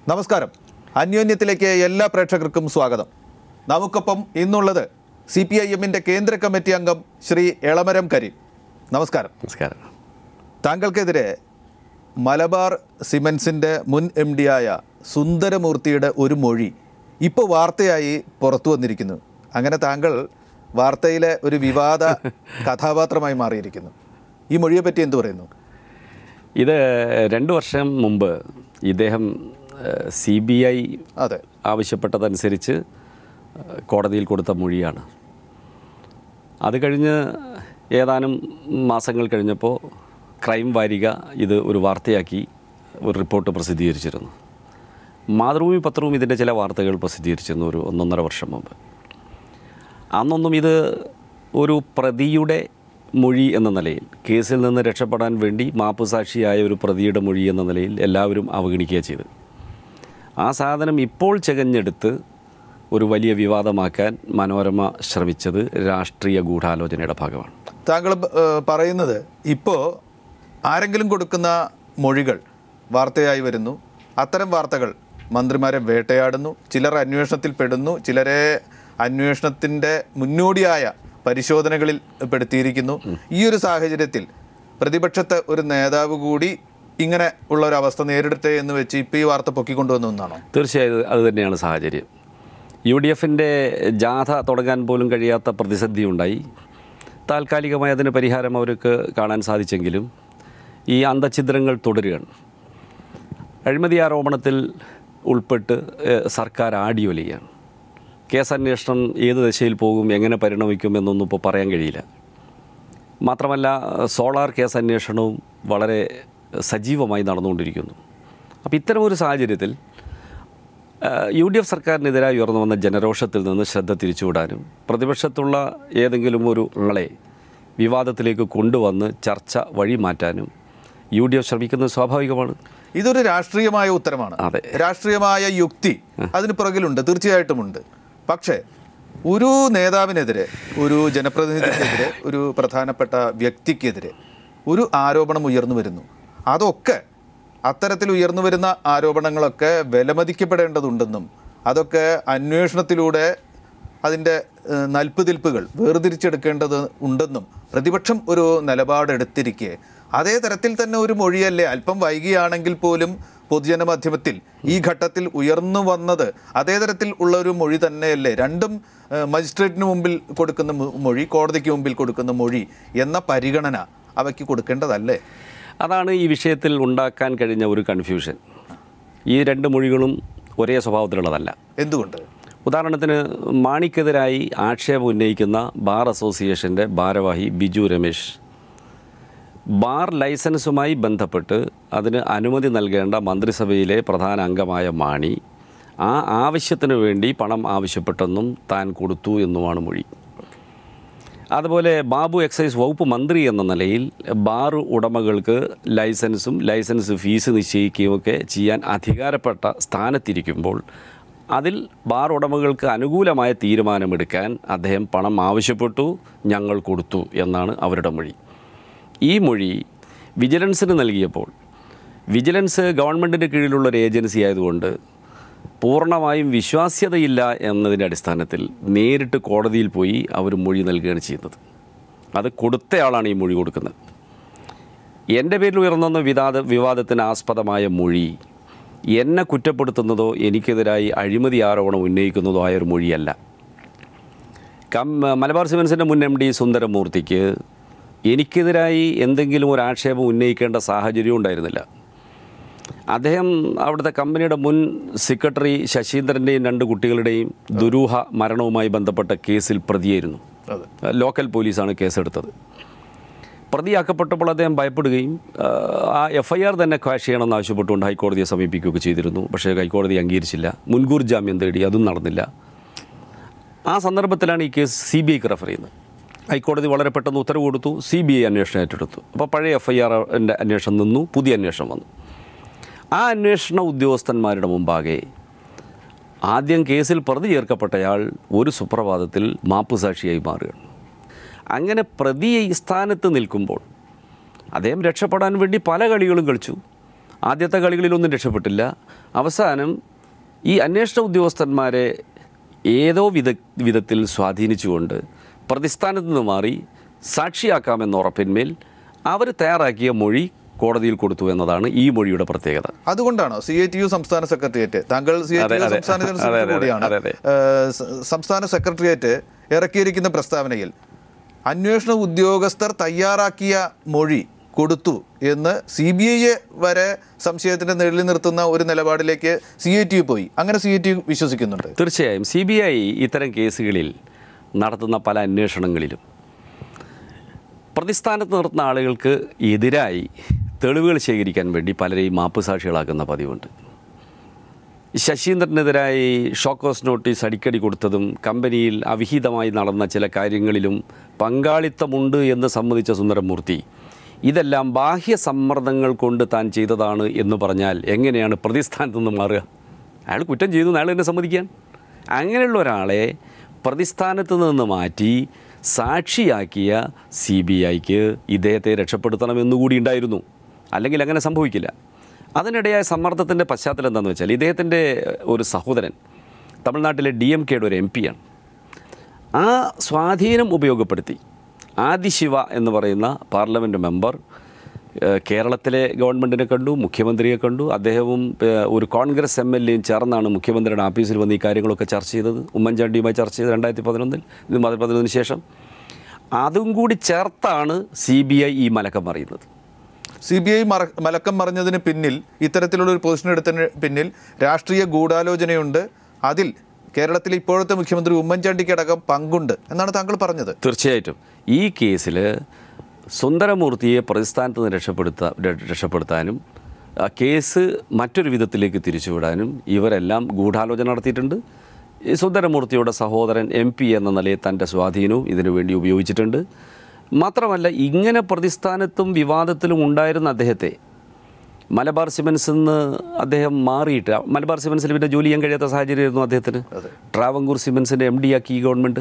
നമസ്കാരം അന്യോന്യത്തിലേക്ക് എല്ലാ പ്രേക്ഷകർക്കും സ്വാഗതം നമുക്കൊപ്പം ഇന്നുള്ളത് സി പി ഐ എമ്മിൻ്റെ കേന്ദ്ര കമ്മിറ്റി അംഗം ശ്രീ എളമരം കരീം നമസ്കാരം നമസ്കാരം താങ്കൾക്കെതിരെ മലബാർ സിമൻസിൻ്റെ മുൻ എം ആയ സുന്ദരമൂർത്തിയുടെ ഒരു മൊഴി ഇപ്പോൾ വാർത്തയായി പുറത്തു വന്നിരിക്കുന്നു അങ്ങനെ താങ്കൾ വാർത്തയിലെ ഒരു വിവാദ കഥാപാത്രമായി മാറിയിരിക്കുന്നു ഈ മൊഴിയെപ്പറ്റി എന്തു പറയുന്നു ഇത് രണ്ട് വർഷം മുമ്പ് ഇദ്ദേഹം സി ബി ഐ അതെ ആവശ്യപ്പെട്ടതനുസരിച്ച് ഏഹ്, കോടതിയിൽ കൊടുത്ത മൊഴിയാണ് അത് കഴിഞ്ഞ് ഏതാനും മാസങ്ങൾ കഴിഞ്ഞപ്പോൾ ക്രൈം വാരിക ഇത് ഒരു വാർത്തയാക്കി ഒരു റിപ്പോർട്ട് പ്രസിദ്ധീകരിച്ചിരുന്നു മാതൃഭൂമി പത്രവും ഇതിൻ്റെ ചില വാർത്തകൾ പ്രസിദ്ധീകരിച്ചിരുന്നു ഒരു ഒന്നൊന്നര വർഷം മുമ്പ് അന്നൊന്നും ഇത് ഒരു പ്രതിയുടെ മൊഴി എന്ന നിലയിൽ കേസിൽ നിന്ന് രക്ഷപ്പെടാൻ വേണ്ടി മാപ്പുസാക്ഷിയായ ഒരു പ്രതിയുടെ മൊഴി എന്ന നിലയിൽ എല്ലാവരും അവഗണിക്കുക ചെയ്ത് ആ സാധനം ഇപ്പോൾ ചകഞ്ഞെടുത്ത് ഒരു വലിയ വിവാദമാക്കാൻ മനോരമ ശ്രമിച്ചത് രാഷ്ട്രീയ ഗൂഢാലോചനയുടെ ഭാഗമാണ് താങ്കൾ ഏഹ്, പറയുന്നത് ഇപ്പോൾ ആരെങ്കിലും കൊടുക്കുന്ന മൊഴികൾ വാർത്തയായി വരുന്നു അത്തരം വാർത്തകൾ മന്ത്രിമാരെ വേട്ടയാടുന്നു ചിലർ അന്വേഷണത്തിൽ പെടുന്നു ചിലരെ അന്വേഷണത്തിൻ്റെ മുന്നോടിയായ പരിശോധനകളിൽ പെടുത്തിയിരിക്കുന്നു ഈ ഒരു സാഹചര്യത്തിൽ പ്രതിപക്ഷത്തെ ഒരു നേതാവ് കൂടി ഇങ്ങനെ ഉള്ള ഒരു അവസ്ഥ നേരിടട്ടെ എന്ന് വെച്ച് ഇപ്പോൾ ഈ വാർത്ത പൊക്കിക്കൊണ്ടുവന്ന ഒന്നാണോ തീർച്ചയായും അത് തന്നെയാണ് സാഹചര്യം യു ഡി എഫിൻ്റെ ജാഥ തുടങ്ങാൻ പോലും കഴിയാത്ത പ്രതിസന്ധി ഉണ്ടായി താൽക്കാലികമായി അതിന് പരിഹാരം അവർക്ക് കാണാൻ സാധിച്ചെങ്കിലും ഈ അന്തഛിദ്രങ്ങൾ തുടരുകയാണ് അഴിമതി ആരോപണത്തിൽ ഉൾപ്പെട്ട് ഏഹ്, സർക്കാർ ആടിയൊലിയാണ് കേസ് അന്വേഷണം ഏത് ദശയിൽ പോകും എങ്ങനെ പരിണമിക്കും എന്നൊന്നും ഇപ്പോൾ പറയാൻ കഴിയില്ല മാത്രമല്ല സോളാർ കേസ് അന്വേഷണവും വളരെ സജീവമായി നടന്നുകൊണ്ടിരിക്കുന്നു അപ്പോൾ ഇത്തരമൊരു സാഹചര്യത്തിൽ ഏഹ്, യു ഡി എഫ് സർക്കാരിനെതിരായി ഉയർന്നു വന്ന ജനരോഷത്തിൽ നിന്ന് ശ്രദ്ധ തിരിച്ചുവിടാനും പ്രതിപക്ഷത്തുള്ള ഏതെങ്കിലും ഒരു ആളെ വിവാദത്തിലേക്ക് കൊണ്ടുവന്ന് ചർച്ച വഴി മാറ്റാനും യു ഡി എഫ് ശ്രമിക്കുന്നത് സ്വാഭാവികമാണ് ഇതൊരു രാഷ്ട്രീയമായ ഉത്തരമാണ് അതെ. രാഷ്ട്രീയമായ യുക്തി അതിന് പുറകിലുണ്ട് തീർച്ചയായിട്ടുമുണ്ട് പക്ഷേ ഒരു നേതാവിനെതിരെ ഒരു ജനപ്രതിനിധിക്കെതിരെ ഒരു പ്രധാനപ്പെട്ട വ്യക്തിക്കെതിരെ ഒരു ആരോപണം ഉയർന്നു വരുന്നു അതൊക്കെ അത്തരത്തിൽ ഉയർന്നു വരുന്ന ആരോപണങ്ങളൊക്കെ വിലമതിക്കപ്പെടേണ്ടതുണ്ടെന്നും അതൊക്കെ അന്വേഷണത്തിലൂടെ അതിൻ്റെ ഏഹ്, നൽപ്പുതിൽപ്പുകൾ വേർതിരിച്ചെടുക്കേണ്ടത് ഉണ്ടെന്നും പ്രതിപക്ഷം ഒരു നിലപാടെടുത്തിരിക്കെ അതേ തരത്തിൽ തന്നെ ഒരു മൊഴിയല്ലേ അല്പം വൈകിയാണെങ്കിൽ പോലും പൊതുജന മാധ്യമത്തിൽ ഈ ഘട്ടത്തിൽ ഉയർന്നു വന്നത് അതേ തരത്തിൽ ഉള്ള ഒരു മൊഴി തന്നെയല്ലേ രണ്ടും ഏഹ്, മജിസ്ട്രേറ്റിന് മുമ്പിൽ കൊടുക്കുന്ന മൊ- മൊഴി കോടതിക്ക് മുമ്പിൽ കൊടുക്കുന്ന മൊഴി എന്ന പരിഗണന അവയ്ക്ക് കൊടുക്കേണ്ടതല്ലേ അതാണ് ഈ വിഷയത്തിൽ ഉണ്ടാക്കാൻ കഴിഞ്ഞ ഒരു കൺഫ്യൂഷൻ ഈ രണ്ട് മൊഴികളും ഒരേ സ്വഭാവത്തിലുള്ളതല്ല എന്തുകൊണ്ട് ഉദാഹരണത്തിന് മാണിക്കെതിരായി ആക്ഷേപം ഉന്നയിക്കുന്ന ബാർ അസോസിയേഷൻ്റെ ഭാരവാഹി ബിജു രമേശ് ബാർ ലൈസൻസുമായി ബന്ധപ്പെട്ട് അതിന് അനുമതി നൽകേണ്ട മന്ത്രിസഭയിലെ പ്രധാന അംഗമായ മാണി ആ ആവശ്യത്തിന് വേണ്ടി പണം ആവശ്യപ്പെട്ടെന്നും താൻ കൊടുത്തു എന്നുമാണ് മൊഴി അതുപോലെ ബാബു എക്സൈസ് വകുപ്പ് മന്ത്രി എന്ന നിലയിൽ ബാർ ഉടമകൾക്ക് ലൈസൻസും ലൈസൻസ് ഫീസ് നിശ്ചയിക്കുകയുമൊക്കെ ചെയ്യാൻ അധികാരപ്പെട്ട സ്ഥാനത്തിരിക്കുമ്പോൾ അതിൽ ബാർ ഉടമകൾക്ക് അനുകൂലമായ തീരുമാനമെടുക്കാൻ അദ്ദേഹം പണം ആവശ്യപ്പെട്ടു ഞങ്ങൾ കൊടുത്തു എന്നാണ് അവരുടെ മൊഴി ഈ മൊഴി വിജിലൻസിന് നൽകിയപ്പോൾ വിജിലൻസ് ഗവൺമെൻറ്റിൻ്റെ കീഴിലുള്ള ഒരു ഏജൻസി ആയതുകൊണ്ട് പൂർണ്ണമായും വിശ്വാസ്യതയില്ല എന്നതിൻ്റെ അടിസ്ഥാനത്തിൽ നേരിട്ട് കോടതിയിൽ പോയി അവർ മൊഴി നൽകുകയാണ് ചെയ്യുന്നത് അത് കൊടുത്തയാളാണ് ഈ മൊഴി കൊടുക്കുന്നത് എൻ്റെ പേരിൽ ഉയർന്ന വിവാദ വിവാദത്തിന് ആസ്പദമായ മൊഴി എന്നെ കുറ്റപ്പെടുത്തുന്നതോ എനിക്കെതിരായി അഴിമതി ആരോപണം ഉന്നയിക്കുന്നതോ ആയ ഒരു മൊഴിയല്ല കം മലബാർ സിമൻസിൻ്റെ മുൻ എം ഡി സുന്ദരമൂർത്തിക്ക് എനിക്കെതിരായി എന്തെങ്കിലും ഒരു ആക്ഷേപം ഉന്നയിക്കേണ്ട സാഹചര്യം ഉണ്ടായിരുന്നില്ല അദ്ദേഹം അവിടുത്തെ കമ്പനിയുടെ മുൻ സെക്രട്ടറി ശശീന്ദ്രൻ്റെയും രണ്ട് കുട്ടികളുടെയും ദുരൂഹ മരണവുമായി ബന്ധപ്പെട്ട കേസിൽ പ്രതിയായിരുന്നു അതെ ലോക്കൽ പോലീസാണ് കേസെടുത്തത് പ്രതിയാക്കപ്പെട്ടപ്പോൾ അദ്ദേഹം ഭയപ്പെടുകയും ആ, ആ എഫ് ഐ ആർ തന്നെ ക്വാഷ് ചെയ്യണമെന്ന് ആവശ്യപ്പെട്ടുകൊണ്ട് ഹൈക്കോടതിയെ സമീപിക്കുകയൊക്കെ ചെയ്തിരുന്നു പക്ഷേ ഹൈക്കോടതി അംഗീകരിച്ചില്ല മുൻകൂർ ജാമ്യം തേടി അതും നടന്നില്ല ആ സന്ദർഭത്തിലാണ് ഈ കേസ് സി ബി ഐക്ക് റെഫർ ചെയ്യുന്നത് ഹൈക്കോടതി വളരെ പെട്ടെന്ന് ഉത്തരവ് കൊടുത്തു സി ബി ഐ അന്വേഷണം ഏറ്റെടുത്തു അപ്പോൾ പഴയ എഫ് ഐ ആറിൻ്റെ അന്വേഷണം നിന്നു പുതിയ അന്വേഷണം വന്നു ആ അന്വേഷണ ഉദ്യോഗസ്ഥന്മാരുടെ മുമ്പാകെ ആദ്യം കേസിൽ പ്രതി ചേർക്കപ്പെട്ടയാൾ ഒരു സുപ്രഭാതത്തിൽ മാപ്പുസാക്ഷിയായി മാറുകയാണ് അങ്ങനെ പ്രതി ഈ സ്ഥാനത്ത് നിൽക്കുമ്പോൾ അദ്ദേഹം രക്ഷപ്പെടാൻ വേണ്ടി പല കളികളും കളിച്ചു ആദ്യത്തെ കളികളിലൊന്നും രക്ഷപ്പെട്ടില്ല അവസാനം ഈ അന്വേഷണ ഉദ്യോഗസ്ഥന്മാരെ ഏതോ വിധ വിധത്തിൽ സ്വാധീനിച്ചുകൊണ്ട് പ്രതിസ്ഥാനത്ത് നിന്ന് മാറി സാക്ഷിയാക്കാമെന്ന ഉറപ്പിന്മേൽ അവർ തയ്യാറാക്കിയ മൊഴി കോടതിയിൽ കൊടുത്തു എന്നതാണ് ഈ മൊഴിയുടെ പ്രത്യേകത അതുകൊണ്ടാണോ സി ഐ ടി യു സംസ്ഥാന സെക്രട്ടേറിയറ്റ് താങ്കൾ സി ഐ ടി അതെ, യു അതെ. സംസ്ഥാന ജനറൽ അതെ, സെക്രട്ടറി അതെ, കൂടിയാണ് അതെ, അതെ. ഏഹ്, സ- സംസ്ഥാന സെക്രട്ടേറിയറ്റ് ഇറക്കിയിരിക്കുന്ന പ്രസ്താവനയിൽ അന്വേഷണ ഉദ്യോഗസ്ഥർ തയ്യാറാക്കിയ മൊഴി കൊടുത്തു എന്ന് സി ബി ഐയെ വരെ സംശയത്തിന്റെ നിഴലിൽ നിർത്തുന്ന ഒരു നിലപാടിലേക്ക് സി ഐ ടി യു പോയി അങ്ങനെ സി ഐ ടി യു വിശ്വസിക്കുന്നുണ്ട് തീർച്ചയായും സി ബി ഐ ഇത്തരം കേസുകളിൽ നടത്തുന്ന പല അന്വേഷണങ്ങളിലും പ്രതിസ്ഥാനത്ത് നിർത്തുന്ന ആളുകൾക്ക് എതിരായി തെളിവുകൾ ശേഖരിക്കാൻ വേണ്ടി പലരെയും മാപ്പ് സാക്ഷികളാക്കുന്ന പതിവുണ്ട് ശശീന്ദ്രനെതിരായി ഷോക്കോസ് നോട്ടീസ് അടിക്കടി കൊടുത്തതും കമ്പനിയിൽ അവിഹിതമായി നടന്ന ചില കാര്യങ്ങളിലും പങ്കാളിത്തമുണ്ട് എന്ന് സമ്മതിച്ച സുന്ദരമൂർത്തി ഇതെല്ലാം ബാഹ്യ സമ്മർദ്ദങ്ങൾ കൊണ്ട് താൻ ചെയ്തതാണ് എന്ന് പറഞ്ഞാൽ എങ്ങനെയാണ് പ്രതിസ്ഥാനത്ത് നിന്ന് മാറുക അയാൾ കുറ്റം ചെയ്തു എന്ന് അയാൾ തന്നെ സമ്മതിക്കാൻ അങ്ങനെയുള്ള ഒരാളെ പ്രതിസ്ഥാനത്ത് നിന്ന് മാറ്റി സാക്ഷിയാക്കിയ സി ബി ഐക്ക് ഇദ്ദേഹത്തെ രക്ഷപ്പെടുത്തണമെന്നുകൂടി ഉണ്ടായിരുന്നു അല്ലെങ്കിൽ അങ്ങനെ സംഭവിക്കില്ല അതിനിടയായ സമ്മർദ്ദത്തിൻ്റെ പശ്ചാത്തലം എന്താണെന്ന് വെച്ചാൽ ഇദ്ദേഹത്തിൻ്റെ ഒരു സഹോദരൻ തമിഴ്നാട്ടിലെ ഡി എം കെയുടെ ഒരു എം പിയാണ് ആ സ്വാധീനം ഉപയോഗപ്പെടുത്തി ആദിശിവ എന്ന് പറയുന്ന പാർലമെൻറ്റ് മെമ്പർ ഏഹ്, കേരളത്തിലെ ഗവൺമെൻറ്റിനെ കണ്ടു മുഖ്യമന്ത്രിയെ കണ്ടു അദ്ദേഹവും ഏഹ്, ഒരു കോൺഗ്രസ് എം എൽ എയും ചേർന്നാണ് മുഖ്യമന്ത്രിയുടെ ഓഫീസിൽ വന്ന് ഈ കാര്യങ്ങളൊക്കെ ചർച്ച ചെയ്തത് ഉമ്മൻചാണ്ടിയുമായി ചർച്ച ചെയ്തത് രണ്ടായിരത്തി പതിനൊന്നിൽ ഇത് പതിനൊന്നിന് ശേഷം അതും കൂടി ചേർത്താണ് സി ബി ഐ ഈ മലക്കം അറിയുന്നത് സി ബി ഐ മലക്കം മറിഞ്ഞതിന് പിന്നിൽ ഇത്തരത്തിലുള്ള ഒരു പൊസിഷൻ എടുത്തതിന് പിന്നിൽ രാഷ്ട്രീയ ഗൂഢാലോചനയുണ്ട് അതിൽ കേരളത്തിലെ ഇപ്പോഴത്തെ മുഖ്യമന്ത്രി ഉമ്മൻചാണ്ടിക്ക് അടക്കം പങ്കുണ്ട് എന്നാണ് താങ്കൾ പറഞ്ഞത് തീർച്ചയായിട്ടും ഈ കേസിൽ സുന്ദരമൂർത്തിയെ പ്രതിസ്ഥാനത്ത് നിന്ന് രക്ഷപ്പെടുത്താ ര- രക്ഷപ്പെടുത്താനും ആ കേസ് മറ്റൊരു വിധത്തിലേക്ക് തിരിച്ചുവിടാനും ഇവരെല്ലാം ഗൂഢാലോചന നടത്തിയിട്ടുണ്ട് ഈ സുന്ദരമൂർത്തിയുടെ സഹോദരൻ എം പി എന്ന നിലയിൽ തൻ്റെ സ്വാധീനവും ഇതിനു വേണ്ടി ഉപയോഗിച്ചിട്ടുണ്ട് മാത്രമല്ല ഇങ്ങനെ പ്രതിസ്ഥാനത്തും വിവാദത്തിലും ഉണ്ടായിരുന്ന അദ്ദേഹത്തെ മലബാർ സിമൻസിൽ നിന്ന് അദ്ദേഹം മാറിയിട്ട് മലബാർ സിമൻസിൽ പിന്നെ ജോലി ചെയ്യാൻ കഴിയാത്ത സാഹചര്യമായിരുന്നു അദ്ദേഹത്തിന് ട്രാവങ്കൂർ സിമൻസിൻ്റെ എം ഡി ആക്കി ഈ ഗവൺമെൻറ്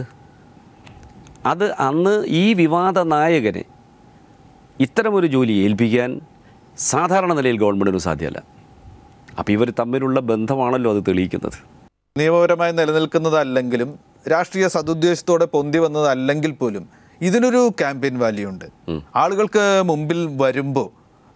അത് അന്ന് ഈ വിവാദ നായകനെ ഇത്തരമൊരു ജോലി ഏൽപ്പിക്കാൻ സാധാരണ നിലയിൽ ഗവൺമെൻറ്റിന് സാധ്യമല്ല അപ്പോൾ ഇവർ തമ്മിലുള്ള ബന്ധമാണല്ലോ അത് തെളിയിക്കുന്നത് നിയമപരമായി നിലനിൽക്കുന്നതല്ലെങ്കിലും രാഷ്ട്രീയ സതുദ്ദേശത്തോടെ പൊന്തി വന്നതല്ലെങ്കിൽ പോലും ഇതിനൊരു ക്യാമ്പയിൻ വാല്യൂ ഉണ്ട് ആളുകൾക്ക് മുമ്പിൽ വരുമ്പോൾ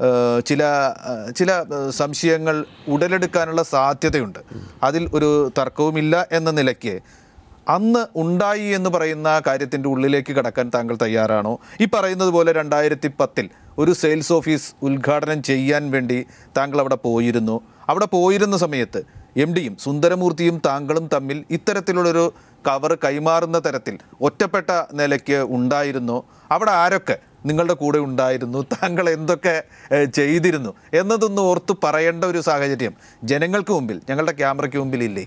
ചില ആ, ചില ആ, സംശയങ്ങൾ ഉടലെടുക്കാനുള്ള സാധ്യതയുണ്ട് അതിൽ ഒരു തർക്കവുമില്ല എന്ന നിലയ്ക്ക് അന്ന് ഉണ്ടായി എന്ന് പറയുന്ന കാര്യത്തിൻ്റെ ഉള്ളിലേക്ക് കടക്കാൻ താങ്കൾ തയ്യാറാണോ ഈ പറയുന്നത് പോലെ രണ്ടായിരത്തി പത്തിൽ ഒരു സെയിൽസ് ഓഫീസ് ഉദ്ഘാടനം ചെയ്യാൻ വേണ്ടി താങ്കൾ അവിടെ പോയിരുന്നു അവിടെ പോയിരുന്ന സമയത്ത് എം ഡിയും സുന്ദരമൂർത്തിയും താങ്കളും തമ്മിൽ ഇത്തരത്തിലുള്ളൊരു കവർ കൈമാറുന്ന തരത്തിൽ ഒറ്റപ്പെട്ട നിലയ്ക്ക് ഉണ്ടായിരുന്നു അവിടെ ആരൊക്കെ നിങ്ങളുടെ കൂടെ ഉണ്ടായിരുന്നു താങ്കൾ എന്തൊക്കെ ഏഹ്, ചെയ്തിരുന്നു എന്നതൊന്ന് ഓർത്ത് പറയേണ്ട ഒരു സാഹചര്യം ജനങ്ങൾക്ക് മുമ്പിൽ ഞങ്ങളുടെ ക്യാമറയ്ക്ക് മുമ്പിൽ ഇല്ലേ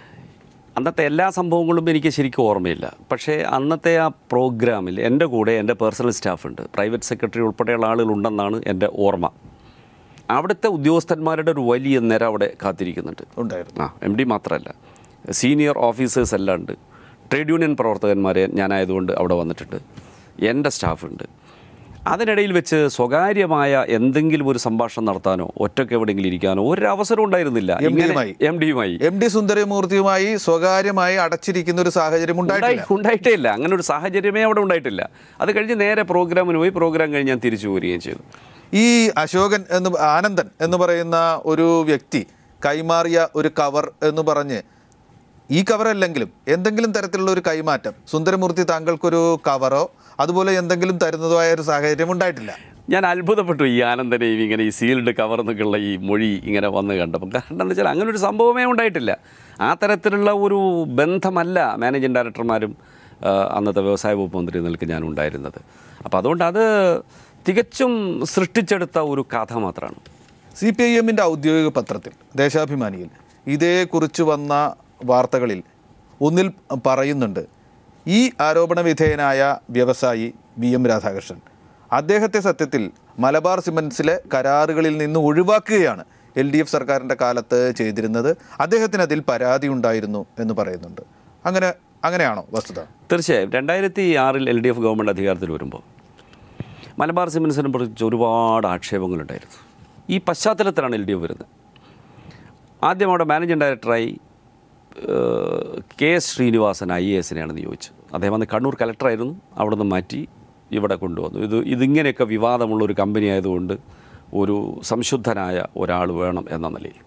അന്നത്തെ എല്ലാ സംഭവങ്ങളും എനിക്ക് ശരിക്കും ഓർമ്മയില്ല പക്ഷേ അന്നത്തെ ആ പ്രോഗ്രാമിൽ എൻ്റെ കൂടെ എൻ്റെ പേഴ്സണൽ സ്റ്റാഫുണ്ട് പ്രൈവറ്റ് സെക്രട്ടറി ഉൾപ്പെടെയുള്ള ആളുകളുണ്ടെന്നാണ് എൻ്റെ ഓർമ്മ അവിടുത്തെ ഉദ്യോഗസ്ഥന്മാരുടെ ഒരു വലിയ നിര അവിടെ കാത്തിരിക്കുന്നുണ്ട് ഉണ്ടായിരുന്നു ആ എം ഡി മാത്രമല്ല സീനിയർ ഓഫീസേഴ്സ് എല്ലാം ഉണ്ട് ട്രേഡ് യൂണിയൻ പ്രവർത്തകന്മാരെ ഞാനായതുകൊണ്ട് അവിടെ വന്നിട്ടുണ്ട് എൻ്റെ സ്റ്റാഫുണ്ട് അതിനിടയിൽ വെച്ച് സ്വകാര്യമായ എന്തെങ്കിലും ഒരു സംഭാഷണം നടത്താനോ ഒറ്റയ്ക്ക് എവിടെയെങ്കിലും ഇരിക്കാനോ ഒരു അവസരം ഉണ്ടായിരുന്നില്ല എം ഡിയുമായി. എം ഡിയുമായി എം ഡി സുന്ദരമൂർത്തിയുമായി സ്വകാര്യമായി അടച്ചിരിക്കുന്ന ഒരു സാഹചര്യം ഉണ്ടായിട്ടില്ല ഉണ്ടായി- ഉണ്ടായിട്ടേ ഇല്ല അങ്ങനെ ഒരു സാഹചര്യമേ അവിടെ ഉണ്ടായിട്ടില്ല അത് കഴിഞ്ഞ് നേരെ പ്രോഗ്രാമിന് പോയി പ്രോഗ്രാം കഴിഞ്ഞ് ഞാൻ തിരിച്ചു പോരുകയും ചെയ്തു ഈ അശോകൻ എന്ന് ആനന്ദൻ എന്ന് പറയുന്ന ഒരു വ്യക്തി കൈമാറിയ ഒരു കവർ എന്ന് പറഞ്ഞ് ഈ കവർ അല്ലെങ്കിലും എന്തെങ്കിലും തരത്തിലുള്ള ഒരു കൈമാറ്റം സുന്ദരമൂർത്തി താങ്കൾക്കൊരു കവറോ അതുപോലെ എന്തെങ്കിലും തരുന്നതോ ആയ ഒരു സാഹചര്യം ഉണ്ടായിട്ടില്ല ഞാൻ അത്ഭുതപ്പെട്ടു ഈ ആനന്ദനെയും ഇങ്ങനെ ഈ സീൽഡ് കവർ എന്നൊക്കെയുള്ള ഈ മൊഴി ഇങ്ങനെ വന്ന് കണ്ടപ്പോൾ കാരണം എന്താ വെച്ചാൽ അങ്ങനെ ഒരു സംഭവമേ ഉണ്ടായിട്ടില്ല ആ തരത്തിലുള്ള ഒരു ബന്ധമല്ല മാനേജിങ് ഡയറക്ടർമാരും ആ, അന്നത്തെ വ്യവസായ വകുപ്പ് മന്ത്രി നിൽക്ക് ഞാൻ ഉണ്ടായിരുന്നത് അപ്പോൾ അതുകൊണ്ട് അത് തികച്ചും സൃഷ്ടിച്ചെടുത്ത ഒരു കഥ മാത്രമാണ് സി പി ഐ എമ്മിൻ്റെ ഔദ്യോഗിക പത്രത്തിൽ ദേശാഭിമാനിയിൽ ഇതേക്കുറിച്ച് വന്ന വാർത്തകളിൽ ഒന്നിൽ പറയുന്നുണ്ട് ഈ ആരോപണ വിധേയനായ വ്യവസായി വി എം രാധാകൃഷ്ണൻ അദ്ദേഹത്തെ സത്യത്തിൽ മലബാർ സിമൻസിലെ കരാറുകളിൽ നിന്ന് ഒഴിവാക്കുകയാണ് എൽ ഡി എഫ് സർക്കാരിൻ്റെ കാലത്ത് ചെയ്തിരുന്നത് അദ്ദേഹത്തിന് അതിൽ പരാതി ഉണ്ടായിരുന്നു എന്ന് പറയുന്നുണ്ട് അങ്ങനെ അങ്ങനെയാണോ വസ്തുത തീർച്ചയായും രണ്ടായിരത്തി ആറിൽ എൽ ഡി എഫ് ഗവൺമെൻറ് അധികാരത്തിൽ വരുമ്പോൾ മലബാർ സിമൻസിനെ കുറിച്ച് ഒരുപാട് ആക്ഷേപങ്ങളുണ്ടായിരുന്നു ഈ പശ്ചാത്തലത്തിലാണ് എൽ ഡി എഫ് വരുന്നത് ആദ്യം അവിടെ മാനേജിംഗ് ഡയറക്ടറായി ഏഹ്, K S Srinivasan I A എസിനെയാണ് നിയോഗിച്ചത് അദ്ദേഹം അന്ന് കണ്ണൂർ കലക്ടറായിരുന്നു അവിടെ നിന്ന് മാറ്റി ഇവിടെ കൊണ്ടുവന്നു ഇത് ഇതിങ്ങനെയൊക്കെ വിവാദമുള്ള ഒരു കമ്പനി ആയതുകൊണ്ട് ഒരു സംശുദ്ധനായ ഒരാൾ വേണം എന്ന നിലയിൽ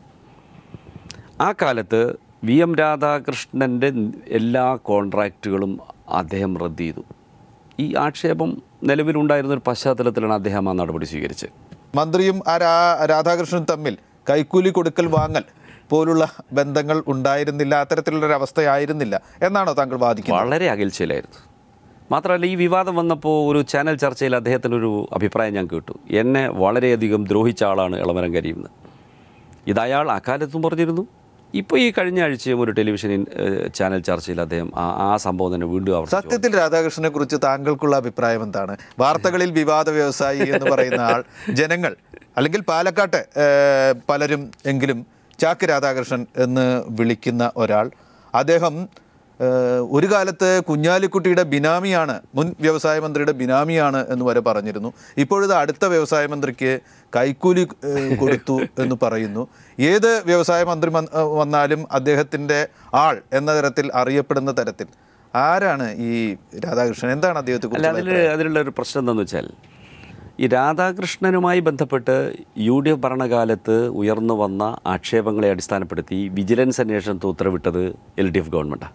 ആ കാലത്ത് വി എം രാധാകൃഷ്ണൻ്റെ എല്ലാ കോൺട്രാക്റ്റുകളും അദ്ദേഹം റദ്ദ് ചെയ്തു ഈ ആക്ഷേപം നിലവിലുണ്ടായിരുന്ന ഒരു പശ്ചാത്തലത്തിലാണ് അദ്ദേഹം ആ നടപടി സ്വീകരിച്ചത് മന്ത്രിയും ആ രാ- രാധാകൃഷ്ണനും തമ്മിൽ കൈക്കൂലി കൊടുക്കൽ വാങ്ങൽ പോലുള്ള ബന്ധങ്ങൾ ഉണ്ടായിരുന്നില്ല അത്തരത്തിലുള്ള ഒരു അവസ്ഥയായിരുന്നില്ല എന്നാണോ താങ്കൾ വാദിക്കുന്നത് വളരെ അകൽച്ചയിലായിരുന്നു മാത്രമല്ല ഈ വിവാദം വന്നപ്പോൾ ഒരു ചാനൽ ചർച്ചയിൽ അദ്ദേഹത്തിനൊരു അഭിപ്രായം ഞാൻ കേട്ടു എന്നെ വളരെയധികം ദ്രോഹിച്ച ആളാണ് ഇളമരം കരീമെന്ന് ഇത് അയാൾ അക്കാലത്തും പറഞ്ഞിരുന്നു ഇപ്പോൾ ഈ കഴിഞ്ഞ ആഴ്ചയും ഒരു ടെലിവിഷൻ ഏഹ്, ചാനൽ ചർച്ചയിൽ അദ്ദേഹം ആ ആ സംഭവം തന്നെ വീണ്ടും ആവർത്തിച്ചു സത്യത്തിൽ രാധാകൃഷ്ണനെ കുറിച്ച് താങ്കൾക്കുള്ള അഭിപ്രായം എന്താണ് വാർത്തകളിൽ വിവാദ വ്യവസായി എന്ന് പറയുന്ന ആൾ ജനങ്ങൾ അല്ലെങ്കിൽ പാലക്കാട്ടെ ഏഹ്, പലരും എങ്കിലും ചാക്ക് രാധാകൃഷ്ണൻ എന്ന് വിളിക്കുന്ന ഒരാൾ അദ്ദേഹം ഏഹ്, ഒരു കാലത്ത് കുഞ്ഞാലിക്കുട്ടിയുടെ ബിനാമിയാണ് മുൻ വ്യവസായ മന്ത്രിയുടെ ബിനാമിയാണ് എന്ന് വരെ പറഞ്ഞിരുന്നു ഇപ്പോഴത് അടുത്ത വ്യവസായ മന്ത്രിക്ക് കൈക്കൂലി ഏഹ്, കൊടുത്തു എന്ന് പറയുന്നു ഏത് വ്യവസായ മന്ത്രി വന്ന്- ഏഹ് വന്നാലും അദ്ദേഹത്തിൻ്റെ ആൾ എന്ന തരത്തിൽ അറിയപ്പെടുന്ന തരത്തിൽ ആരാണ് ഈ രാധാകൃഷ്ണൻ എന്താണ് അദ്ദേഹത്തെ അല്ല കുറിച്ച് അതിൽ അതിലുള്ള ഒരു പ്രശ്നം എന്താണെന്ന് വെച്ചാൽ ഈ രാധാകൃഷ്ണനുമായി ബന്ധപ്പെട്ട് യു ഡി എഫ് ഭരണകാലത്ത് ഉയർന്നു വന്ന ആക്ഷേപങ്ങളെ അടിസ്ഥാനപ്പെടുത്തി വിജിലൻസ് അന്വേഷണത്തിന് ഉത്തരവിട്ടത് എൽ ഡി എഫ് ഗവൺമെൻറ്റാണ്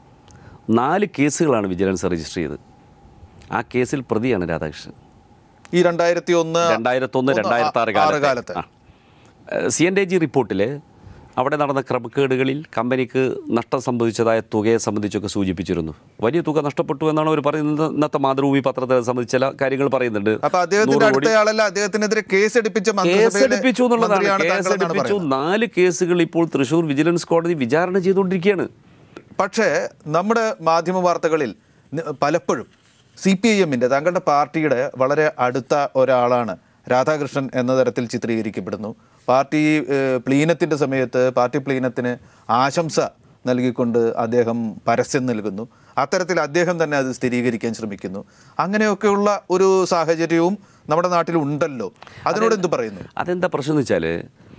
നാല് കേസുകളാണ് വിജിലൻസ് രജിസ്റ്റർ ചെയ്തത് ആ കേസിൽ പ്രതിയാണ് രാധാകൃഷ്ണൻ ഈ രണ്ടായിരത്തി ഒന്ന് രണ്ടായിരത്തൊന്ന് രണ്ടായിരത്തി ആറ് ആറ് കാലത്ത് സി എൻ ഡി ജി റിപ്പോർട്ടിൽ അവിടെ നടന്ന ക്രമക്കേടുകളിൽ കമ്പനിക്ക് നഷ്ടം സംഭവിച്ചതായ തുകയെ സംബന്ധിച്ചൊക്കെ സൂചിപ്പിച്ചിരുന്നു വലിയ തുക നഷ്ടപ്പെട്ടു എന്നാണ് അവർ പറയുന്നത് ഇന്നത്തെ മാതൃഭൂമി പത്രത്തെ സംബന്ധിച്ച് ചില കാര്യങ്ങൾ പറയുന്നുണ്ട് അപ്പൊ അദ്ദേഹത്തിന്റെ നൂറ് കോടി അടുത്തയാളല്ല അദ്ദേഹത്തിനെതിരെ കേസ് എടുപ്പിച്ച കേസ് മന്ത്രിസഭയിലെ എടുപ്പിച്ചു എന്നുള്ളതാണ് മന്ത്രിയാണ് കേസ് താങ്കൾ എന്നാണ് എടുപ്പിച്ചു പറയുന്നത്. നാല് കേസുകൾ ഇപ്പോൾ തൃശ്ശൂർ വിജിലൻസ് കോടതി വിചാരണ ചെയ്തുകൊണ്ടിരിക്കുകയാണ് പക്ഷേ നമ്മുടെ മാധ്യമ വാർത്തകളിൽ ന- പലപ്പോഴും സി പി ഐ എമ്മിൻ്റെ താങ്കളുടെ പാർട്ടിയുടെ വളരെ അടുത്ത ഒരാളാണ് രാധാകൃഷ്ണൻ എന്ന തരത്തിൽ ചിത്രീകരിക്കപ്പെടുന്നു പാർട്ടി ഏഹ്, പ്ലീനത്തിൻ്റെ സമയത്ത് പാർട്ടി പ്ലീനത്തിന് ആശംസ നൽകിക്കൊണ്ട് അദ്ദേഹം പരസ്യം നൽകുന്നു അത്തരത്തിൽ അദ്ദേഹം തന്നെ അത് സ്ഥിരീകരിക്കാൻ ശ്രമിക്കുന്നു അങ്ങനെയൊക്കെയുള്ള ഒരു സാഹചര്യവും നമ്മുടെ നാട്ടിൽ ഉണ്ടല്ലോ അതിനോട് എന്ത് പറയുന്നു അതെന്താ പ്രശ്നം എന്ന് വെച്ചാൽ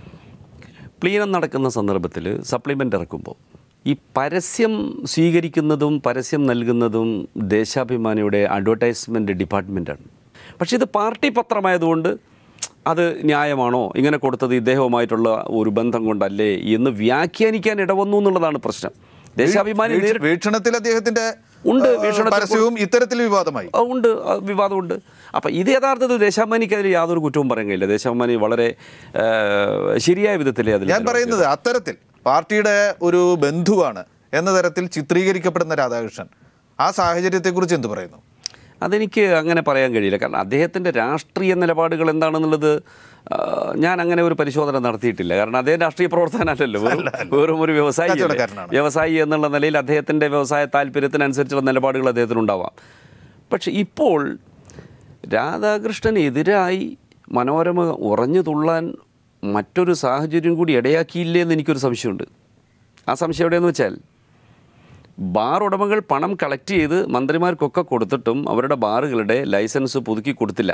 പ്ലീനം നടക്കുന്ന സന്ദർഭത്തിൽ സപ്ലിമെൻ്റ് ഇറക്കുമ്പോൾ ഈ പരസ്യം സ്വീകരിക്കുന്നതും പരസ്യം നൽകുന്നതും ദേശാഭിമാനിയുടെ അഡ്വർടൈസ്മെൻറ്റ് ഡിപ്പാർട്ട്മെൻറ്റാണ് പക്ഷേ ഇത് പാർട്ടി പത്രമായതുകൊണ്ട് അത് ന്യായമാണോ ഇങ്ങനെ കൊടുത്തത് ഇദ്ദേഹവുമായിട്ടുള്ള ഒരു ബന്ധം കൊണ്ടല്ലേ എന്ന് വ്യാഖ്യാനിക്കാൻ ഇടവന്നു എന്നുള്ളതാണ് പ്രശ്നം ദേശാഭിമാനി വീക്ഷ- നേരിട്ട് വീക്ഷണത്തിൽ അദ്ദേഹത്തിന്റെ ഉണ്ട്, ഏഹ്, വീക്ഷണത്തിൽ പരസ്യവും ഇത്തരത്തിൽ വിവാദമായി ആ, ഉണ്ട് ആ, വിവാദമുണ്ട് അപ്പം ഇത് യഥാർത്ഥത്തിൽ ദേശാഭിമാനിക്ക് യാതൊരു കുറ്റവും പറയാൻ കഴിയില്ല ദേശാഭിമാനി വളരെ ആ, ശരിയായ വിധത്തിലേ അതിൽ ഞാൻ പറയുന്നത് അത്തരത്തിൽ പാർട്ടിയുടെ ഒരു ബന്ധുവാണ് എന്ന തരത്തിൽ ചിത്രീകരിക്കപ്പെടുന്ന രാധാകൃഷ്ണൻ ആ സാഹചര്യത്തെക്കുറിച്ച് എന്ത് പറയുന്നു അതെനിക്ക് അങ്ങനെ പറയാൻ കഴിയില്ല കാരണം അദ്ദേഹത്തിൻ്റെ രാഷ്ട്രീയ നിലപാടുകൾ എന്താണെന്നുള്ളത് ആ, ഞാൻ അങ്ങനെ ഒരു പരിശോധന നടത്തിയിട്ടില്ല കാരണം അദ്ദേഹം രാഷ്ട്രീയ പ്രവർത്തനമല്ലല്ലോ വെറും വെറും ഒരു വ്യവസായി അല്ലേ. കച്ചവടക്കാരനാണ്. വ്യവസായി എന്നുള്ള നിലയിൽ അദ്ദേഹത്തിൻ്റെ വ്യവസായ താല്പര്യത്തിനനുസരിച്ചുള്ള നിലപാടുകൾ അദ്ദേഹത്തിനുണ്ടാവാം പക്ഷെ ഇപ്പോൾ രാധാകൃഷ്ണനെതിരായി മനോരമ ഉറഞ്ഞു തുള്ളാൻ മറ്റൊരു സാഹചര്യം കൂടി ഇടയാക്കിയില്ലേ എന്ന് എനിക്കൊരു സംശയമുണ്ട് ആ സംശയം എവിടെയെന്ന് വെച്ചാൽ ബാർ ഉടമകൾ പണം കളക്ട് ചെയ്ത് മന്ത്രിമാർക്കൊക്കെ കൊടുത്തിട്ടും അവരുടെ ബാറുകളുടെ ലൈസൻസ് പുതുക്കി കൊടുത്തില്ല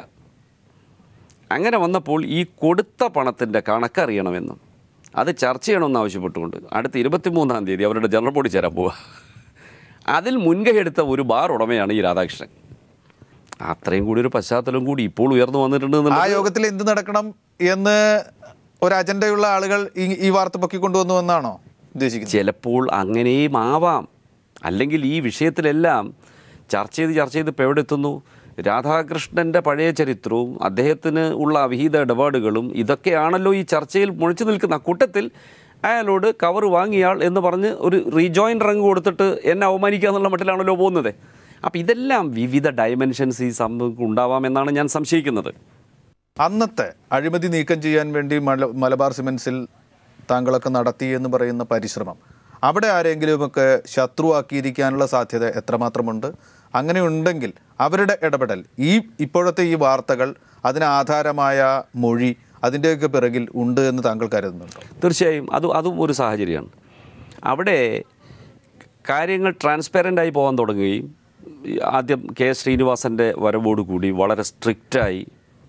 അങ്ങനെ വന്നപ്പോൾ ഈ കൊടുത്ത പണത്തിൻ്റെ കണക്കറിയണമെന്നും അത് ചർച്ച ചെയ്യണമെന്ന് ആവശ്യപ്പെട്ടുകൊണ്ട് അടുത്ത ഇരുപത്തിമൂന്നാം തീയതി അവരുടെ ജനറൽ ബോഡി ചേരാൻ പോവുക അതിൽ മുൻകൈ എടുത്ത ഒരു ബാർ ഉടമയാണ് ഈ രാധാകൃഷ്ണൻ അത്രയും കൂടി ഒരു പശ്ചാത്തലം കൂടി ഇപ്പോൾ ഉയർന്നു വന്നിട്ടുണ്ട് ആ എന്നുള്ളത് യോഗത്തിൽ എന്ത് നടക്കണം എന്ന് ഒരു അജണ്ടയുള്ള ആളുകൾ ഈ ഈ വാർത്ത പൊക്കി കൊണ്ടുവന്നു എന്നാണോ ഉദ്ദേശിക്കുന്നത് ചിലപ്പോൾ അങ്ങനെയും ആവാം അല്ലെങ്കിൽ ഈ വിഷയത്തിലെല്ലാം ചർച്ച ചെയ്ത് ചർച്ച ചെയ്ത് ഇപ്പോൾ എവിടെ എത്തുന്നു രാധാകൃഷ്ണൻ്റെ പഴയ ചരിത്രവും അദ്ദേഹത്തിന് ഉള്ള അവിഹിത ഇടപാടുകളും ഇതൊക്കെയാണല്ലോ ഈ ചർച്ചയിൽ മുഴിച്ചു നിൽക്കുന്ന കൂട്ടത്തിൽ അയാളോട് കവർ വാങ്ങിയാൾ എന്ന് പറഞ്ഞ് ഒരു റീജോയിൻ റങ്ക് കൊടുത്തിട്ട് എന്നെ അവമാനിക്കുക എന്നുള്ള മട്ടിലാണല്ലോ പോകുന്നത് അപ്പോൾ ഇതെല്ലാം വിവിധ ഡയമെൻഷൻസ് ഈ സംഭവം ഉണ്ടാവാമെന്നാണ് ഞാൻ സംശയിക്കുന്നത് അന്നത്തെ അഴിമതി നീക്കം ചെയ്യാൻ വേണ്ടി മല മലബാർ സിമെൻസിൽ താങ്കളൊക്കെ നടത്തി എന്ന് പറയുന്ന പരിശ്രമം അവിടെ ആരെങ്കിലുമൊക്കെ ശത്രുവാക്കിയിരിക്കാനുള്ള സാധ്യത എത്രമാത്രമുണ്ട് അങ്ങനെ ഉണ്ടെങ്കിൽ അവരുടെ ഇടപെടൽ ഈ ഇപ്പോഴത്തെ ഈ വാർത്തകൾ അതിന് ആധാരമായ മൊഴി അതിൻ്റെയൊക്കെ പിറകിൽ ഉണ്ട് എന്ന് താങ്കൾ കരുതുന്നുണ്ടോ തീർച്ചയായും അത് അതും ഒരു സാഹചര്യമാണ് അവിടെ കാര്യങ്ങൾ ട്രാൻസ്പെറൻ്റ് ആയി പോകാൻ തുടങ്ങുകയും ഈ ആദ്യം കെ ശ്രീനിവാസൻ്റെ വരവോടുകൂടി വളരെ സ്ട്രിക്റ്റായി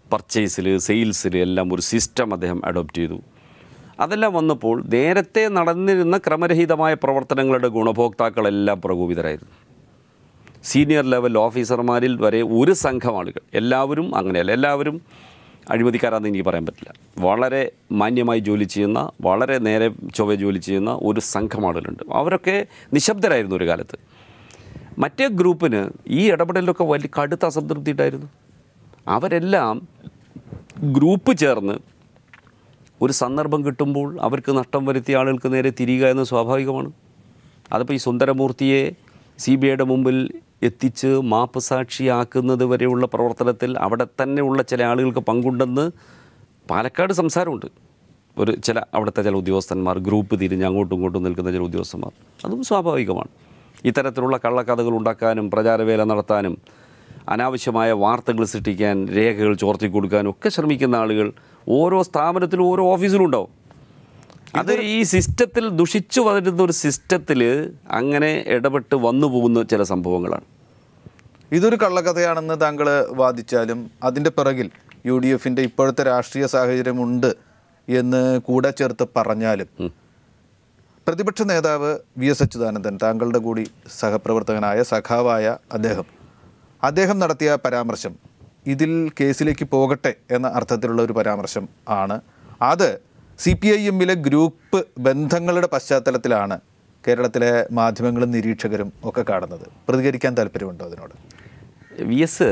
പർച്ചേസിൽ സെയിൽസിൽ എല്ലാം ഒരു സിസ്റ്റം അദ്ദേഹം അഡോപ്റ്റ് ചെയ്തു അതെല്ലാം വന്നപ്പോൾ നേരത്തെ നടന്നിരുന്ന ക്രമരഹിതമായ പ്രവർത്തനങ്ങളുടെ ഗുണഭോക്താക്കളെല്ലാം പ്രകോപിതരായിരുന്നു സീനിയർ ലെവൽ ഓഫീസർമാരിൽ വരെ ഒരു സംഘം ആളുകൾ എല്ലാവരും അങ്ങനെയല്ല എല്ലാവരും അഴിമതിക്കാരാണെന്ന് എനിക്ക് പറയാൻ പറ്റില്ല വളരെ മാന്യമായി ജോലി ചെയ്യുന്ന വളരെ നേരെ ചൊവ്വ ജോലി ചെയ്യുന്ന ഒരു സംഘം ആളുകളുണ്ട് അവരൊക്കെ നിശബ്ദരായിരുന്നു ഒരു കാലത്ത് മറ്റേ ഗ്രൂപ്പിന് ഈ ഇടപെടലൊക്കെ വലിയ കടുത്ത അസംതൃപ്തി ഉണ്ടായിരുന്നു അവരെല്ലാം ഗ്രൂപ്പ് ചേർന്ന് ഒരു സന്ദർഭം കിട്ടുമ്പോൾ അവർക്ക് നഷ്ടം വരുത്തിയ ആളുകൾക്ക് നേരെ തിരിയുക എന്ന് സ്വാഭാവികമാണ് അതിപ്പോൾ ഈ സുന്ദരമൂർത്തിയെ സി ബി ഐയുടെ മുമ്പിൽ എത്തിച്ച് മാപ്പ് സാക്ഷിയാക്കുന്നത് വരെയുള്ള പ്രവർത്തനത്തിൽ അവിടെ തന്നെയുള്ള ചില ആളുകൾക്ക് പങ്കുണ്ടെന്ന് പാലക്കാട് സംസാരമുണ്ട് ഒരു ചില അവിടുത്തെ ചില ഉദ്യോഗസ്ഥന്മാർ ഗ്രൂപ്പ് തിരിഞ്ഞ് അങ്ങോട്ടും ഇങ്ങോട്ടും നിൽക്കുന്ന ചില ഉദ്യോഗസ്ഥന്മാർ അതും സ്വാഭാവികമാണ് ഇത്തരത്തിലുള്ള കള്ളക്കഥകൾ ഉണ്ടാക്കാനും പ്രചാരവേല നടത്താനും അനാവശ്യമായ വാർത്തകൾ സൃഷ്ടിക്കാൻ രേഖകൾ ചോർത്തി കൊടുക്കാനും ഒക്കെ ശ്രമിക്കുന്ന ആളുകൾ ഓരോ സ്ഥാപനത്തിലും ഓരോ ഓഫീസിലും ഉണ്ടാവും അത് ഈ സിസ്റ്റത്തിൽ ദുഷിച്ചു വരുന്ന ഒരു സിസ്റ്റത്തിൽ അങ്ങനെ ഇടപെട്ട് വന്നു പോകുന്ന ചില സംഭവങ്ങളാണ് ഇതൊരു കള്ളക്കഥയാണെന്ന് താങ്കൾ വാദിച്ചാലും അതിൻ്റെ പിറകിൽ യു ഡി എഫിൻ്റെ ഇപ്പോഴത്തെ രാഷ്ട്രീയ സാഹചര്യമുണ്ട് എന്ന് കൂടെ ചേർത്ത് പറഞ്ഞാലും പ്രതിപക്ഷ നേതാവ് വി എസ് അച്യുതാനന്ദൻ താങ്കളുടെ കൂടി സഹപ്രവർത്തകനായ സഖാവായ അദ്ദേഹം അദ്ദേഹം നടത്തിയ പരാമർശം ഇതിൽ കേസിലേക്ക് പോകട്ടെ എന്ന അർത്ഥത്തിലുള്ള ഒരു പരാമർശം ആണ് അത് സി പി ഐ എമ്മിലെ ഗ്രൂപ്പ് ബന്ധങ്ങളുടെ പശ്ചാത്തലത്തിലാണ് കേരളത്തിലെ മാധ്യമങ്ങളും നിരീക്ഷകരും ഒക്കെ കാണുന്നത് പ്രതികരിക്കാൻ താല്പര്യമുണ്ടോ അതിനോട് വി എസ്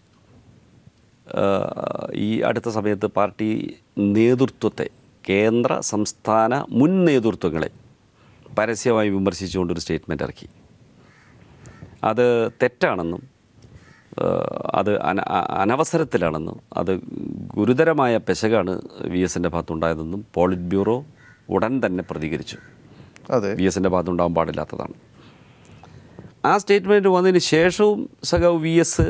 ഈ അടുത്ത സമയത്ത് പാർട്ടി നേതൃത്വത്തെ കേന്ദ്ര സംസ്ഥാന മുൻ നേതൃത്വങ്ങളെ പരസ്യമായി വിമർശിച്ചുകൊണ്ടൊരു സ്റ്റേറ്റ്മെൻ്റ് ഇറക്കി അത് തെറ്റാണെന്നും ആ, അത് അന അ- അനവസരത്തിലാണെന്നും അത് ഗുരുതരമായ പെശകാണ് വി എസിൻ്റെ ഭാഗത്തുണ്ടായതെന്നും പോളിറ്റ് ബ്യൂറോ ഉടൻ തന്നെ പ്രതികരിച്ചു അതെ വി എസിൻ്റെ ഭാഗത്തുണ്ടാകാൻ പാടില്ലാത്തതാണ് ആ സ്റ്റേറ്റ്മെൻറ്റ് വന്നതിന് ശേഷവും സഖാവ് വി എസ്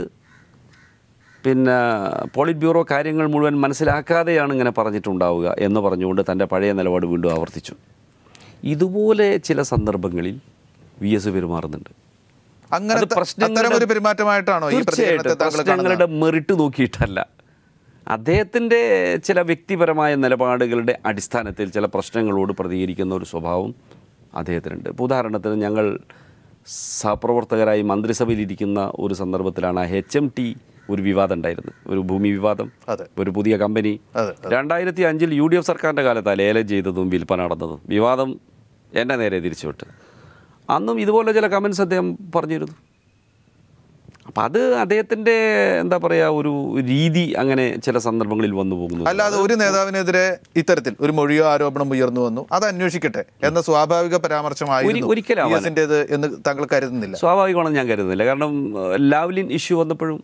പിന്നെ പോളിറ്റ് ബ്യൂറോ കാര്യങ്ങൾ മുഴുവൻ മനസ്സിലാക്കാതെയാണ് ഇങ്ങനെ പറഞ്ഞിട്ടുണ്ടാവുക എന്ന് പറഞ്ഞുകൊണ്ട് തൻ്റെ പഴയ നിലപാട് വീണ്ടും ആവർത്തിച്ചു ഇതുപോലെ ചില സന്ദർഭങ്ങളിൽ വി എസ് പെരുമാറുന്നുണ്ട് അങ്ങനെ അത് പ്രശ്നങ്ങളുടെ- അത്തരം ഒരു പെരുമാറ്റമായിട്ടാണോ ഈ പ്രതികരണത്തെ തീർച്ചയായിട്ടും താങ്കൾ കാണുന്നത് പ്രശ്നങ്ങളുടെ മെറിറ്റ് നോക്കിയിട്ടല്ല അദ്ദേഹത്തിൻ്റെ ചില വ്യക്തിപരമായ നിലപാടുകളുടെ അടിസ്ഥാനത്തിൽ ചില പ്രശ്നങ്ങളോട് പ്രതികരിക്കുന്ന ഒരു സ്വഭാവം അദ്ദേഹത്തിനുണ്ട് ഇപ്പോൾ ഉദാഹരണത്തിന് ഞങ്ങൾ സഹപ്രവർത്തകരായി മന്ത്രിസഭയിലിരിക്കുന്ന ഒരു സന്ദർഭത്തിലാണ് എച്ച് എം ടി ഒരു വിവാദം ഉണ്ടായിരുന്നു ഒരു ഭൂമി വിവാദം അതെ ഒരു പുതിയ കമ്പനി അതെ രണ്ടായിരത്തി അഞ്ചിൽ യു ഡി എഫ് സർക്കാരിൻ്റെ കാലത്താണ് ലേലം ചെയ്തതും വിൽപ്പന നടന്നതും വിവാദം എൻ്റെ നേരെ തിരിച്ചുവിട്ട് അന്നും ഇതുപോലെ ചില കമൻസ് അദ്ദേഹം പറഞ്ഞിരുന്നു അപ്പം അത് അദ്ദേഹത്തിൻ്റെ എന്താ പറയുക ഒരു രീതി അങ്ങനെ ചില സന്ദർഭങ്ങളിൽ വന്നു പോകുന്നു അല്ലാതെ ഒരു നേതാവിനെതിരെ ഇത്തരത്തിൽ ഒരു മൊഴിയോ ആരോപണം ഉയർന്നു വന്നു അത് അന്വേഷിക്കട്ടെ എന്ന സ്വാഭാവിക പരാമർശമായിരുന്നു ഒരി- ഒരിക്കലും ആവാൻ- VS-ന്റേത് എന്ന് താങ്കൾ കരുതുന്നില്ല സ്വാഭാവികമാണെന്ന് ഞാൻ കരുതുന്നില്ല കാരണം ഏഹ്, ലാവ്ലിൻ ഇഷ്യൂ വന്നപ്പോഴും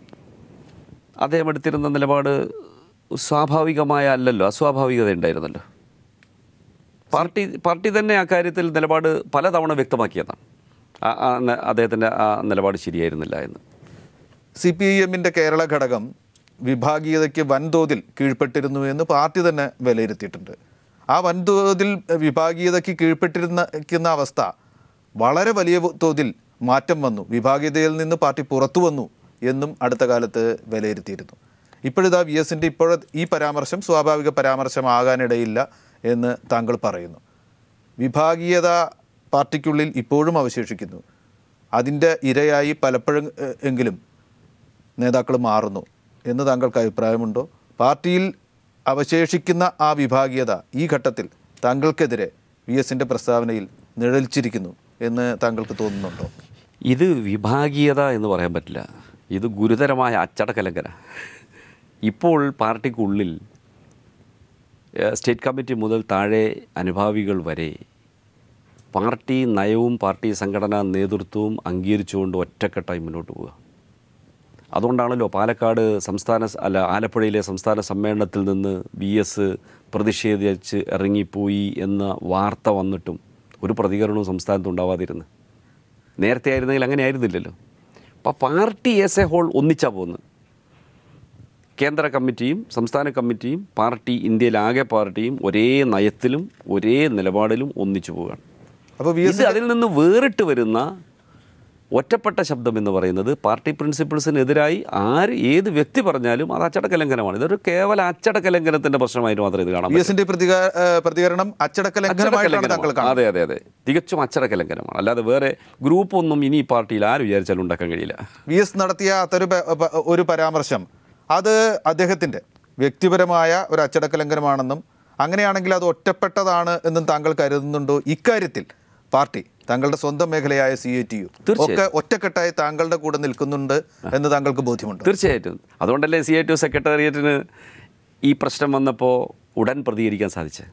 അദ്ദേഹം എടുത്തിരുന്ന നിലപാട് സ്വാഭാവികമായ അല്ലല്ലോ അസ്വാഭാവികത ഉണ്ടായിരുന്നല്ലോ പാർട്ടി പാർട്ടി തന്നെ അക്കാര്യത്തിൽ നിലപാട് പലതവണ വ്യക്തമാക്കിയതാണ് ആ- ആ ന- അദ്ദേഹത്തിൻ്റെ ആ നിലപാട് ശരിയായിരുന്നില്ല എന്ന് സി പി ഐ എമ്മിൻ്റെ കേരള ഘടകം വിഭാഗീയതയ്ക്ക് വൻതോതിൽ കീഴ്പ്പെട്ടിരുന്നു എന്ന് പാർട്ടി തന്നെ വിലയിരുത്തിയിട്ടുണ്ട് ആ വൻതോതിൽ വിഭാഗീയതയ്ക്ക് കീഴ്പ്പെട്ടിരുന്ന അവസ്ഥ വളരെ വലിയ തോതിൽ മാറ്റം വന്നു വിഭാഗീയതയിൽ നിന്ന് പാർട്ടി പുറത്തു വന്നു എന്നും അടുത്ത കാലത്ത് വിലയിരുത്തിയിരുന്നു ഇപ്പോഴിതാ വി എസിൻ്റെ ഇപ്പോഴ ഈ പരാമർശം സ്വാഭാവിക പരാമർശമാകാനിടയില്ല എന്ന് താങ്കൾ പറയുന്നു വിഭാഗീയത പാർട്ടിക്കുള്ളിൽ ഇപ്പോഴും അവശേഷിക്കുന്നു അതിൻ്റെ ഇരയായി പലപ്പോഴും എ- എങ്കിലും നേതാക്കൾ മാറുന്നു എന്ന് താങ്കൾക്ക് അഭിപ്രായമുണ്ടോ പാർട്ടിയിൽ അവശേഷിക്കുന്ന ആ വിഭാഗീയത ഈ ഘട്ടത്തിൽ താങ്കൾക്കെതിരെ വി എസിൻ്റെ പ്രസ്താവനയിൽ നിഴലിച്ചിരിക്കുന്നു എന്ന് താങ്കൾക്ക് തോന്നുന്നുണ്ടോ ഇത് വിഭാഗീയത എന്ന് പറയാൻ പറ്റില്ല ഇത് ഗുരുതരമായ അച്ചടക്കലംഘന ഇപ്പോൾ പാർട്ടിക്കുള്ളിൽ ഏഹ്, സ്റ്റേറ്റ് കമ്മിറ്റി മുതൽ താഴെ അനുഭാവികൾ വരെ പാർട്ടി നയവും പാർട്ടി സംഘടനാ നേതൃത്വവും അംഗീകരിച്ചുകൊണ്ട് ഒറ്റക്കെട്ടായി മുന്നോട്ട് പോവുക അതുകൊണ്ടാണല്ലോ പാലക്കാട് സംസ്ഥാന സ- അല്ല ആലപ്പുഴയിലെ സംസ്ഥാന സമ്മേളനത്തിൽ നിന്ന് വി എസ് പ്രതിഷേധിച്ച് ഇറങ്ങിപ്പോയി എന്ന വാർത്ത വന്നിട്ടും ഒരു പ്രതികരണവും സംസ്ഥാനത്ത് ഉണ്ടാവാതിരുന്നു നേരത്തെ ആയിരുന്നെങ്കിൽ അങ്ങനെ ആയിരുന്നില്ലല്ലോ അപ്പോൾ പാർട്ടി ആസ് എ ഹോൾ ഒന്നിച്ചാ പോകുന്നത് കേന്ദ്ര കമ്മിറ്റിയും സംസ്ഥാന കമ്മിറ്റിയും പാർട്ടി ഇന്ത്യയിലാകെ പാർട്ടിയും ഒരേ നയത്തിലും ഒരേ നിലപാടിലും ഒന്നിച്ചു പോവുകയാണ് അപ്പോൾ വി ഇത് അതിൽ നിന്ന് വേറിട്ട് വരുന്ന ഒറ്റപ്പെട്ട ശബ്ദം എന്ന് പറയുന്നത് പാർട്ടി പ്രിൻസിപ്പിൾസിനെതിരായി ആര് ഏത് വ്യക്തി പറഞ്ഞാലും അത് അച്ചടക്ക ലംഘനമാണ് ഇതൊരു കേവല അച്ചടക്ക ലംഘനത്തിന്റെ പ്രശ്നമായിട്ട് മാത്രമേ ഇത് കാണാൻ വി എസിന്റെ പ്രതികാ- ഏഹ് പ്രതികരണം അച്ചടക്ക ലംഘനമായിട്ടാണ് താങ്കൾ കാണുന്നത് അതെ അതെ അതെ തികച്ചും അച്ചടക്ക ലംഘനമാണ് അല്ലാതെ വേറെ ഗ്രൂപ്പൊന്നും ഇനി ഈ പാർട്ടിയിൽ ആര് വിചാരിച്ചാലും ഉണ്ടാക്കാൻ കഴിയില്ല വി എസ് നടത്തിയ അത്തൊരു പ- പ- ഒരു പരാമർശം അത് അദ്ദേഹത്തിന്റെ വ്യക്തിപരമായ ഒരു അച്ചടക്ക ലംഘനമാണെന്നും അങ്ങനെയാണെങ്കിൽ അത് ഒറ്റപ്പെട്ടതാണ് എന്നും താങ്കൾ കരുതുന്നുണ്ടോ ഇക്കാര്യത്തിൽ പാർട്ടി താങ്കളുടെ സ്വന്തം മേഖലയായ സി എ ടി യു ഒക്കെ ഒറ്റക്കെട്ടായി താങ്കളുടെ കൂടെ നിൽക്കുന്നുണ്ട് എന്ന് താങ്കൾക്ക് ബോധ്യമുണ്ട് തീർച്ചയായിട്ടും അതുകൊണ്ടല്ലേ സി ഐ ടി സെക്രട്ടേറിയറ്റിന് ഈ പ്രശ്നം വന്നപ്പോൾ ഉടൻ പ്രതികരിക്കാൻ സാധിച്ചത്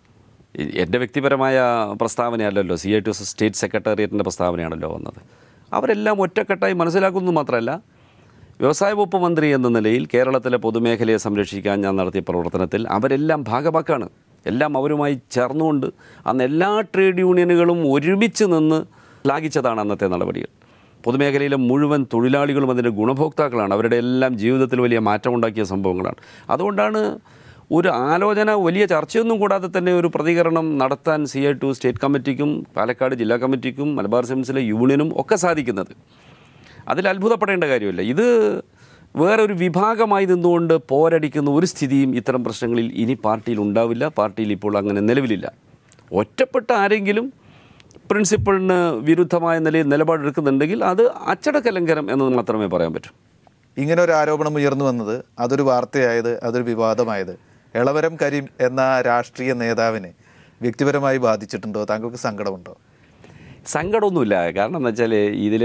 ഈ- എൻ്റെ വ്യക്തിപരമായ പ്രസ്താവനയല്ലല്ലോ സി ഐ ടി സ്റ്റേറ്റ് സെക്രട്ടേറിയറ്റിൻ്റെ പ്രസ്താവനയാണല്ലോ വന്നത് അവരെല്ലാം ഒറ്റക്കെട്ടായി മനസ്സിലാക്കുന്നത് മാത്രമല്ല വ്യവസായ വകുപ്പ് മന്ത്രി എന്ന നിലയിൽ കേരളത്തിലെ പൊതുമേഖലയെ സംരക്ഷിക്കാൻ ഞാൻ നടത്തിയ പ്രവർത്തനത്തിൽ അവരെല്ലാം ഭാഗമാക്കാണ് എല്ലാം അവരുമായി ചേർന്നുകൊണ്ട് അന്ന് എല്ലാ ട്രേഡ് യൂണിയനുകളും ഒരുമിച്ച് നിന്ന് ശ്ലാഘിച്ചതാണ് അന്നത്തെ നടപടികൾ പൊതുമേഖലയിലെ മുഴുവൻ തൊഴിലാളികളും അതിൻ്റെ ഗുണഭോക്താക്കളാണ് അവരുടെ എല്ലാം ജീവിതത്തിൽ വലിയ മാറ്റമുണ്ടാക്കിയ സംഭവങ്ങളാണ് അതുകൊണ്ടാണ് ഒരു ആലോചന വലിയ ചർച്ചയൊന്നും കൂടാതെ തന്നെ ഒരു പ്രതികരണം നടത്താൻ സി ഐ ടു സ്റ്റേറ്റ് കമ്മിറ്റിക്കും പാലക്കാട് ജില്ലാ കമ്മിറ്റിക്കും മലബാർ സിംസിലെ യൂണിയനും ഒക്കെ സാധിക്കുന്നത് അതിൽ അത്ഭുതപ്പെടേണ്ട കാര്യമില്ല ഇത് വേറൊരു വിഭാഗമായി നിന്നുകൊണ്ട് പോരടിക്കുന്ന ഒരു സ്ഥിതിയും ഇത്തരം പ്രശ്നങ്ങളിൽ ഇനി പാർട്ടിയിൽ ഉണ്ടാവില്ല പാർട്ടിയിൽ ഇപ്പോൾ അങ്ങനെ നിലവിലില്ല ഒറ്റപ്പെട്ട ആരെങ്കിലും പ്രിൻസിപ്പളിന് വിരുദ്ധമായ നിലയിൽ നിലപാടെടുക്കുന്നുണ്ടെങ്കിൽ അത് അച്ചടക്ക ലംഘനം എന്ന് മാത്രമേ പറയാൻ പറ്റൂ ഇങ്ങനെ ഒരു ആരോപണം ഉയർന്നു വന്നത് അതൊരു വാർത്തയായത് അതൊരു വിവാദമായത് എളവരം കരീം എന്ന രാഷ്ട്രീയ നേതാവിനെ വ്യക്തിപരമായി ബാധിച്ചിട്ടുണ്ടോ താങ്കൾക്ക് സങ്കടമുണ്ടോ സങ്കടമൊന്നുമില്ല കാരണം എന്ന് വെച്ചാൽ ഇതിൽ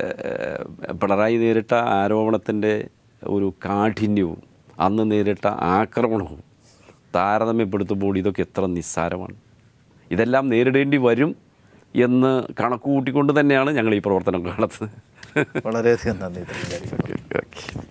പിണറായി നേരിട്ട ആരോപണത്തിൻ്റെ ഒരു കാഠിന്യവും അന്ന് നേരിട്ട ആക്രമണവും താരതമ്യപ്പെടുത്തുമ്പോൾ ഇതൊക്കെ എത്ര നിസ്സാരമാണ് ഇതെല്ലാം നേരിടേണ്ടി വരും എന്ന് കണക്ക് കൂട്ടിക്കൊണ്ട് തന്നെയാണ് ഞങ്ങൾ ഈ പ്രവർത്തനം കാണുന്നത് വളരെയധികം നന്ദി ഇത്രയും കാര്യങ്ങൾ ഓക്കെ